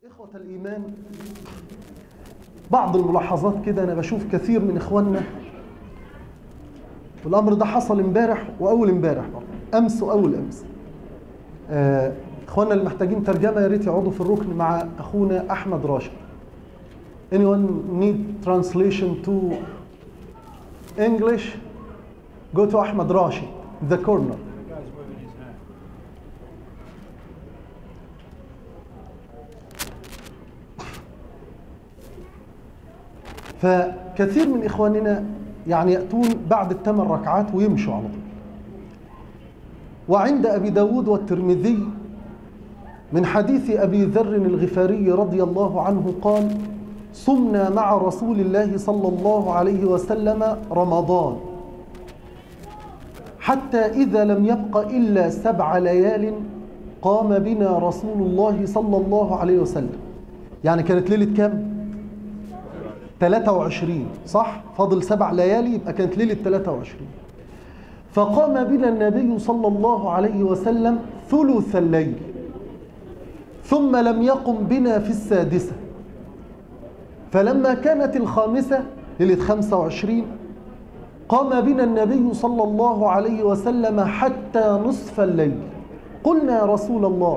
إخوة الإيمان بعض الملاحظات كده أنا بشوف كثير من إخواننا والأمر ده حصل امبارح وأول امبارح برضه أمس وأول أمس آه، إخواننا اللي محتاجين ترجمة يا ريت يقعدوا في الركن مع أخونا أحمد راشد Anyone need translation to English? Go to Ahmad Rashid, the corner. guy's waving his hand. فكثير من إخواننا يعني يأتون بعد الثمان ركعات ويمشوا على طول وعند أبي داود والترمذي من حديث أبي ذر الغفاري رضي الله عنه قال صمنا مع رسول الله صلى الله عليه وسلم رمضان حتى إذا لم يبق إلا سبع ليال قام بنا رسول الله صلى الله عليه وسلم يعني كانت ليلة كام؟ 23 صح فاضل سبع ليالي يبقى كانت ليله 23 فقام بنا النبي صلى الله عليه وسلم ثلث الليل ثم لم يقم بنا في السادسه فلما كانت الخامسه ليله 25 قام بنا النبي صلى الله عليه وسلم حتى نصف الليل قلنا يا رسول الله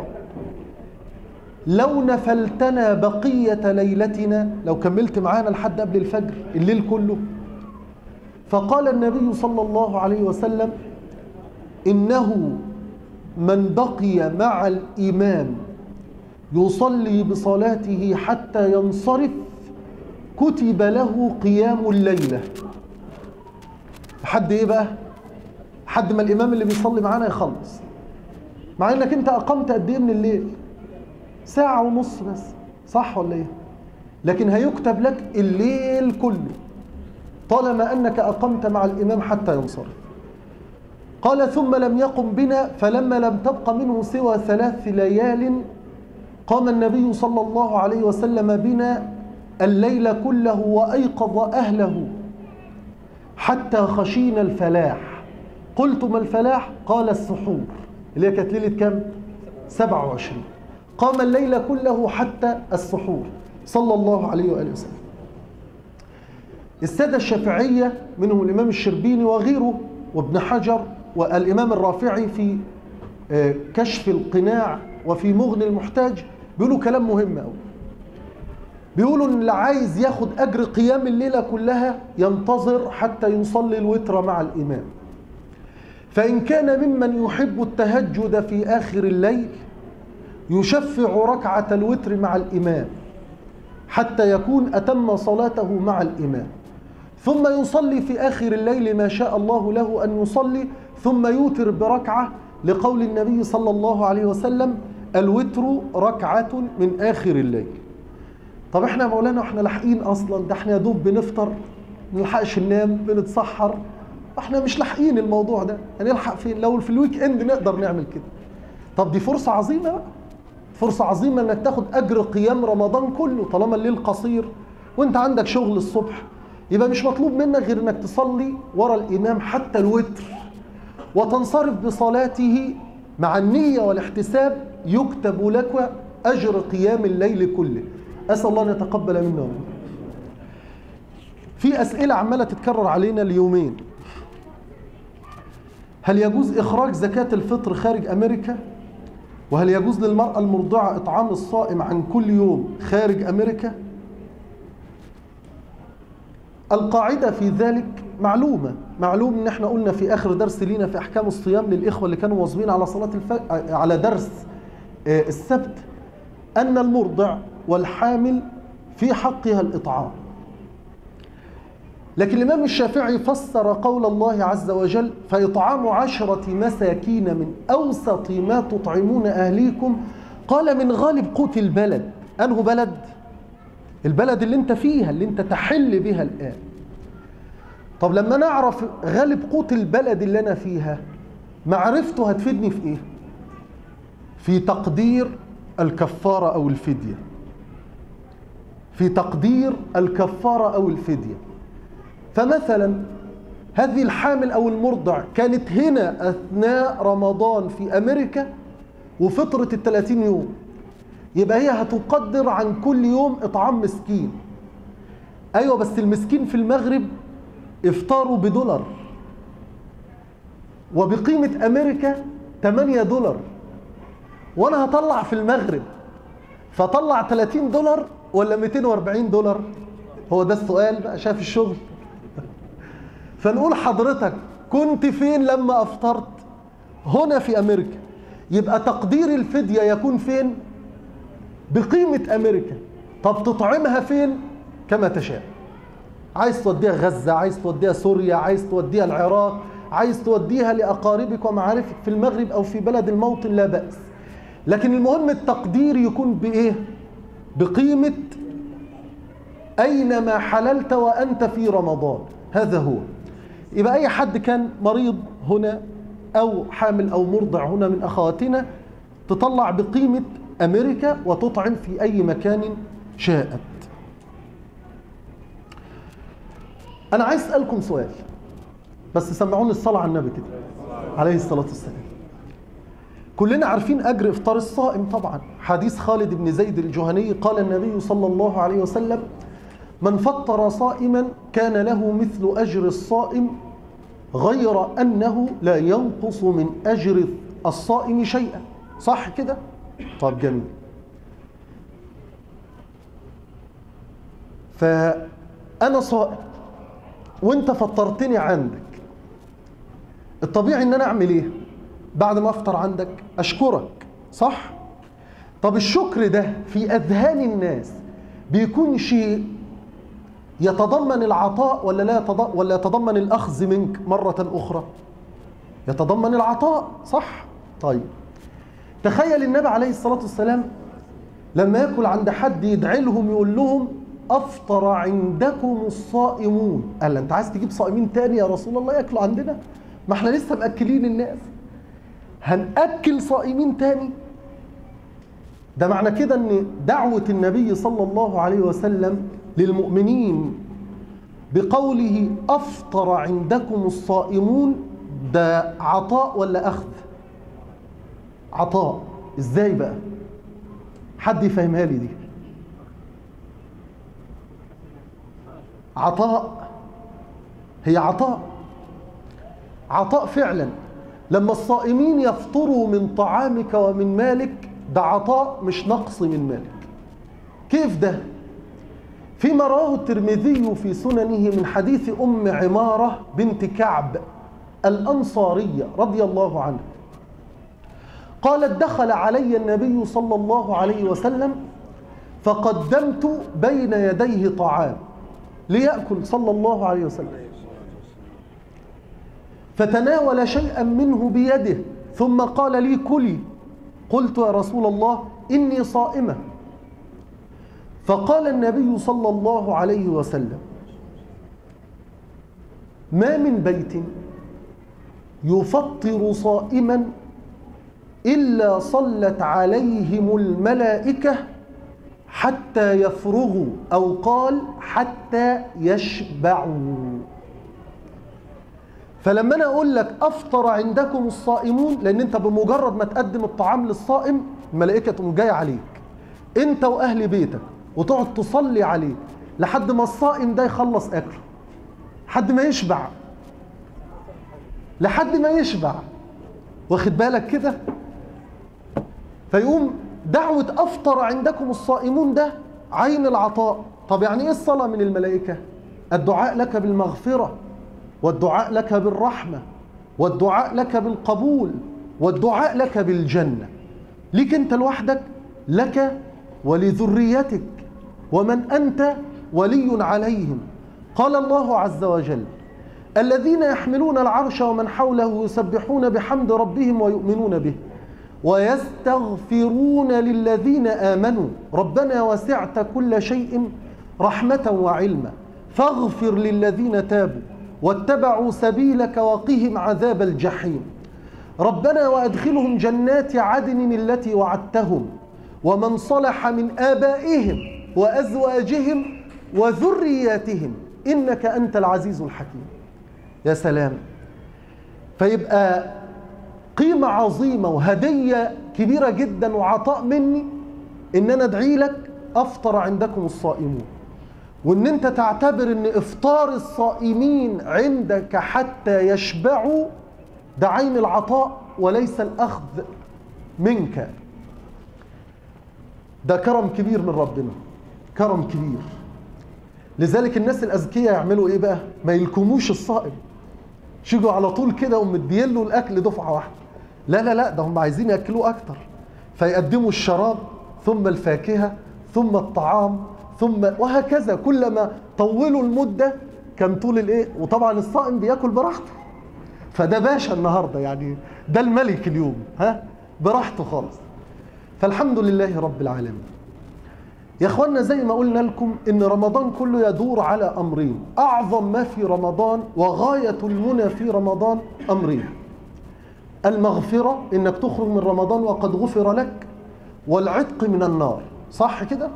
لو نفلتنا بقية ليلتنا لو كملت معانا لحد قبل الفجر الليل كله فقال النبي صلى الله عليه وسلم إنه من بقي مع الإمام يصلي بصلاته حتى ينصرف كتب له قيام الليلة حد إيه بقى؟ حد ما الإمام اللي بيصلي معانا يخلص مع إنك أنت أقمت قد إيه من الليل؟ ساعة ونص بس صح ولا ايه لكن هيكتب لك الليل كله طالما أنك أقمت مع الإمام حتى ينصرف قال ثم لم يقم بنا فلما لم تبق منه سوى ثلاث ليال قام النبي صلى الله عليه وسلم بنا الليل كله وأيقظ أهله حتى خشينا الفلاح قلت ما الفلاح قال السحور اللي هي كانت ليلة كام 27 قام الليل كله حتى السحور صلى الله عليه وآله وسلم السادة الشافعية منهم الإمام الشربيني وغيره وابن حجر والإمام الرافعي في آه، كشف القناع وفي مغني المحتاج بيقولوا كلام مهم قوي بيقولوا ان اللي عايز ياخد اجر قيام الليله كلها ينتظر حتى يصلي الوتر مع الامام فان كان ممن يحب التهجد في اخر الليل يشفع ركعة الوتر مع الإمام حتى يكون أتم صلاته مع الإمام ثم يصلي في آخر الليل ما شاء الله له أن يصلي ثم يوتر بركعة لقول النبي صلى الله عليه وسلم الوتر ركعة من آخر الليل طب احنا يا مولانا احنا لاحقين اصلا ده احنا يا دوب بنفطر ما نلحقش ننام بنتسحر احنا مش لاحقين الموضوع ده هنلحق فين لو في الويك اند نقدر نعمل كده طب دي فرصة عظيمة بقى فرصة عظيمة انك تاخد اجر قيام رمضان كله طالما الليل قصير وانت عندك شغل الصبح يبقى مش مطلوب منك غير انك تصلي ورا الامام حتى الوتر وتنصرف بصلاته مع النية والاحتساب يكتب لك اجر قيام الليل كله اسال الله ان يتقبل منا ومنكم في اسئله عماله تتكرر علينا اليومين هل يجوز اخراج زكاه الفطر خارج امريكا وهل يجوز للمرأة المرضعة إطعام الصائم عن كل يوم خارج أمريكا؟ القاعدة في ذلك معلومة معلوم ان احنا قلنا في اخر درس لينا في احكام الصيام للاخوة اللي كانوا واظبين على صلاة الف... على درس آه، السبت ان المرضع والحامل في حقها الاطعام لكن الإمام الشافعي فسر قول الله عز وجل فإطعام عشرة مساكين من أوسط ما تطعمون أهليكم قال من غالب قوت البلد أنه بلد البلد اللي انت فيها اللي انت تحل بها الآن طب لما نعرف غالب قوت البلد اللي أنا فيها معرفته هتفيدني في إيه في تقدير الكفارة أو الفدية في تقدير الكفارة أو الفدية فمثلا هذه الحامل او المرضع كانت هنا اثناء رمضان في امريكا وفطرت ال 30 يوم يبقى هي هتقدر عن كل يوم إطعام مسكين أيوة بس المسكين في المغرب افطاروا بدولار وبقيمة أمريكا 8 دولار وأنا هطلع في المغرب فطلع 30 دولار ولا 240 دولار هو ده السؤال بقى شاف الشغل فنقول حضرتك كنت فين لما أفطرت هنا في أمريكا يبقى تقدير الفدية يكون فين بقيمة أمريكا طب تطعمها فين كما تشاء عايز توديها غزة عايز توديها سوريا عايز توديها العراق عايز توديها لأقاربك ومعارفك في المغرب أو في بلد الموطن لا بأس لكن المهم التقدير يكون بإيه بقيمة أينما حللت وأنت في رمضان هذا هو يبقى أي حد كان مريض هنا أو حامل أو مرضع هنا من أخواتنا تطلع بقيمة أمريكا وتطعم في أي مكان شاءت أنا عايز أسألكم سؤال بس سمعوني الصلاة على النبي كده عليه الصلاة والسلام كلنا عارفين أجر إفطار الصائم طبعا حديث خالد بن زيد الجهني قال النبي صلى الله عليه وسلم من فطر صائما كان له مثل أجر الصائم غير أنه لا ينقص من أجر الصائم شيئا صح كده؟ طب جميل فأنا صائم وانت فطرتني عندك الطبيعي ان انا اعمل ايه بعد ما افطر عندك اشكرك صح طب الشكر ده في اذهان الناس بيكون شيء يتضمن العطاء ولا لا يتضمن ولا يتضمن الاخذ منك مره اخرى يتضمن العطاء صح طيب تخيل النبي عليه الصلاه والسلام لما ياكل عند حد يدعي لهم يقول لهم افطر عندكم الصائمون قال انت عايز تجيب صائمين تاني يا رسول الله ياكلوا عندنا ما احنا لسه مأكلين الناس هنأكل صائمين تاني ده معنى كده ان دعوة النبي صلى الله عليه وسلم للمؤمنين بقوله افطر عندكم الصائمون ده عطاء ولا اخذ عطاء ازاي بقى حد يفهمها لي دي عطاء هي عطاء عطاء فعلا لما الصائمين يفطروا من طعامك ومن مالك ده عطاء مش نقص من مالك كيف ده فيما رواه الترمذي في سننه من حديث ام عماره بنت كعب الانصاريه رضي الله عنها قالت دخل علي النبي صلى الله عليه وسلم فقدمت بين يديه طعام ليأكل صلى الله عليه وسلم فتناول شيئا منه بيده ثم قال لي كلي قلت يا رسول الله إني صائمة فقال النبي صلى الله عليه وسلم ما من بيت يفطر صائما إلا صلت عليهم الملائكة حتى يفرغوا أو قال حتى يشبعوا فلما أنا أقول لك أفطر عندكم الصائمون لأن أنت بمجرد ما تقدم الطعام للصائم الملائكة تقوم جاية عليك أنت وأهل بيتك وتقعد تصلي عليه لحد ما الصائم ده يخلص أكله لحد ما يشبع لحد ما يشبع واخد بالك كده فيقوم دعوة أفطر عندكم الصائمون ده عين العطاء طب يعني إيه الصلاة من الملائكة الدعاء لك بالمغفرة والدعاء لك بالرحمة والدعاء لك بالقبول والدعاء لك بالجنة ليك أنت لوحدك لك ولذريتك ومن أنت ولي عليهم قال الله عز وجل الذين يحملون العرش ومن حوله يسبحون بحمد ربهم ويؤمنون به ويستغفرون للذين آمنوا ربنا وسعت كل شيء رحمة وعلما فاغفر للذين تابوا واتبعوا سبيلك وقهم عذاب الجحيم ربنا وأدخلهم جنات عدن التي وعدتهم ومن صلح من آبائهم وأزواجهم وذرياتهم إنك أنت العزيز الحكيم يا سلام فيبقى قيمة عظيمة وهدية كبيرة جدا وعطاء مني ان انا ادعي لك افطر عندكم الصائمون وان انت تعتبر ان افطار الصائمين عندك حتى يشبعوا ده عين العطاء وليس الاخذ منك ده كرم كبير من ربنا كرم كبير لذلك الناس الاذكياء يعملوا ايه بقى ما يلكموش الصائم يجوا على طول كده ومدين له الاكل دفعه واحده لا لا لا ده هم عايزين ياكلوه اكتر فيقدموا الشراب ثم الفاكهه ثم الطعام ثم وهكذا كلما طولوا المده كان طول الايه وطبعا الصائم بياكل براحته فده باشا النهارده يعني ده الملك اليوم ها براحته خالص فالحمد لله رب العالمين يا اخوانا زي ما قلنا لكم ان رمضان كله يدور على امرين اعظم ما في رمضان وغايه المنى في رمضان امرين المغفره انك تخرج من رمضان وقد غفر لك والعتق من النار صح كده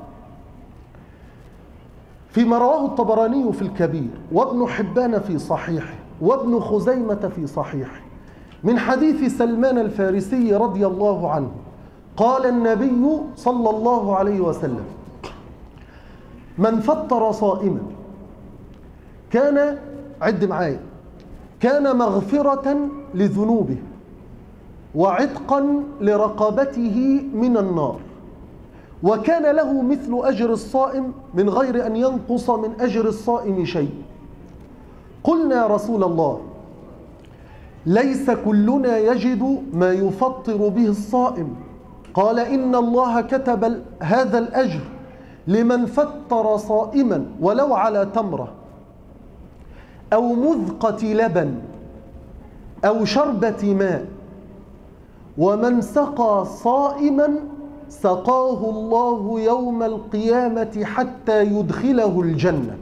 فيما رواه الطبراني في الكبير وابن حبان في صحيحه وابن خزيمه في صحيحه من حديث سلمان الفارسي رضي الله عنه قال النبي صلى الله عليه وسلم من فطر صائما كان عد معايا كان مغفرة لذنوبه وعتقا لرقبته من النار وكان له مثل أجر الصائم من غير أن ينقص من أجر الصائم شيء قلنا يا رسول الله ليس كلنا يجد ما يفطر به الصائم قال إن الله كتب هذا الأجر لمن فطر صائما ولو على تمرة أو مذقة لبن أو شربة ماء ومن سقى صائما سقاه الله يوم القيامة حتى يدخله الجنة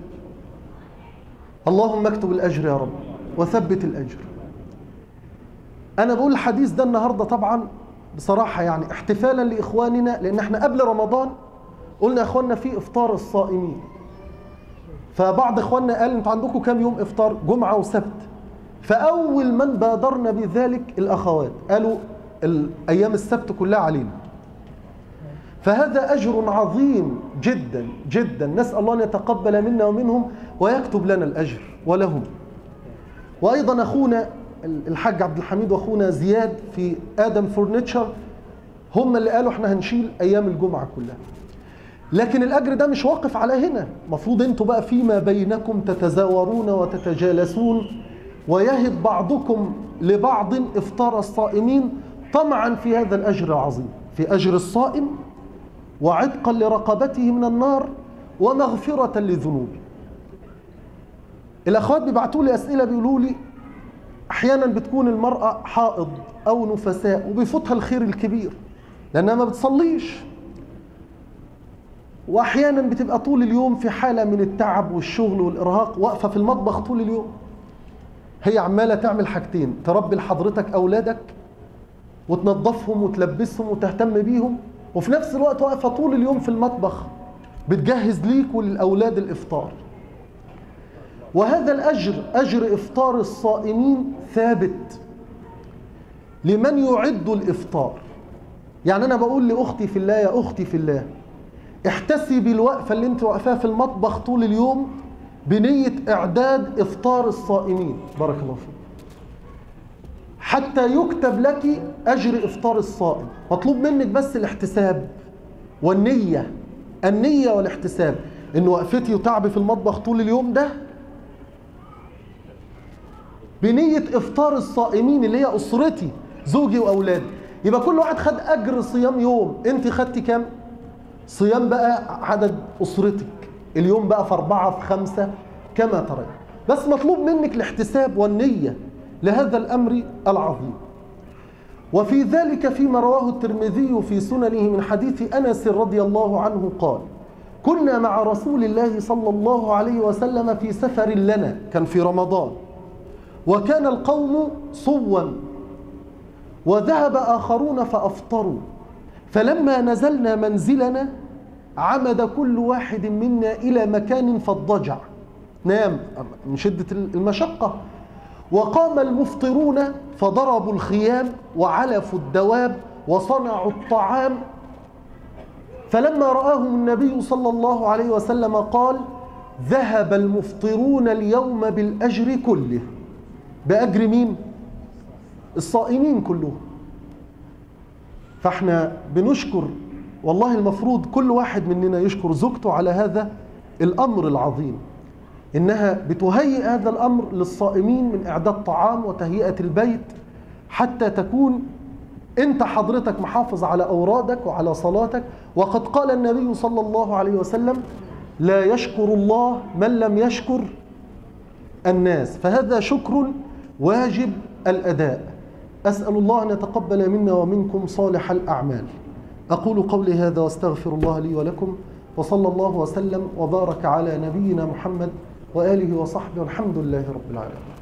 اللهم اكتب الأجر يا رب وثبت الأجر أنا بقول الحديث ده النهاردة طبعا بصراحة يعني احتفالا لإخواننا لأن احنا قبل رمضان قلنا يا إخواننا في إفطار الصائمين فبعض إخواننا قال أنتوا عندكم كام يوم إفطار جمعة وسبت فأول من بادرنا بذلك الأخوات قالوا أيام السبت كلها علينا فهذا أجر عظيم جدا جدا نسأل الله أن يتقبل منا ومنهم ويكتب لنا الأجر ولهم وأيضا أخونا الحاج عبد الحميد واخونا زياد في ادم فورنيتشر هم اللي قالوا احنا هنشيل ايام الجمعه كلها لكن الاجر ده مش واقف على هنا المفروض انتوا بقى فيما بينكم تتزاورون وتتجالسون ويهب بعضكم لبعض افطار الصائمين طمعا في هذا الاجر العظيم في اجر الصائم وعتقا لرقبته من النار ومغفره لذنوبه الاخوات بيبعتوا لي اسئله بيقولوا لي احيانا بتكون المراه حائض او نفساء وبيفوتها الخير الكبير لانها ما بتصليش واحيانا بتبقى طول اليوم في حاله من التعب والشغل والارهاق واقفه في المطبخ طول اليوم هي عماله تعمل حاجتين تربي لحضرتك اولادك وتنظفهم وتلبسهم وتهتم بيهم وفي نفس الوقت واقفه طول اليوم في المطبخ بتجهز ليك وللاولاد الافطار وهذا الأجر أجر إفطار الصائمين ثابت لمن يعد الإفطار يعني أنا بقول لأختي في الله يا أختي في الله احتسبي الوقفة اللي انت واقفاها في المطبخ طول اليوم بنية إعداد إفطار الصائمين بارك الله فيك حتى يكتب لك أجر إفطار الصائم مطلوب منك بس الاحتساب والنية النية والاحتساب إن وقفتي وتعبي في المطبخ طول اليوم ده بنية إفطار الصائمين اللي هي أسرتي زوجي وأولادي يبقى كل واحد خد أجر صيام يوم أنت خدتي كام؟ صيام بقى عدد أسرتك اليوم بقى في أربعة في خمسة كما ترى بس مطلوب منك الاحتساب والنية لهذا الأمر العظيم وفي ذلك فيما رواه الترمذي في سننه من حديث أنس رضي الله عنه قال كنا مع رسول الله صلى الله عليه وسلم في سفر لنا كان في رمضان وكان القوم صوا وذهب آخرون فأفطروا فلما نزلنا منزلنا عمد كل واحد منا إلى مكان فاضطجع نام من شدة المشقة وقام المفطرون فضربوا الخيام وعلفوا الدواب وصنعوا الطعام فلما رآهم النبي صلى الله عليه وسلم قال ذهب المفطرون اليوم بالأجر كله بأجر مين؟ الصائمين كلهم فاحنا بنشكر والله المفروض كل واحد مننا يشكر زوجته على هذا الأمر العظيم إنها بتهيئ هذا الأمر للصائمين من إعداد طعام وتهيئة البيت حتى تكون أنت حضرتك محافظ على أورادك وعلى صلاتك وقد قال النبي صلى الله عليه وسلم لا يشكر الله من لم يشكر الناس فهذا شكر واجب الأداء أسأل الله أن يتقبل منا ومنكم صالح الأعمال أقول قولي هذا واستغفر الله لي ولكم وصلى الله وسلم وبارك على نبينا محمد وآله وصحبه والحمد لله رب العالمين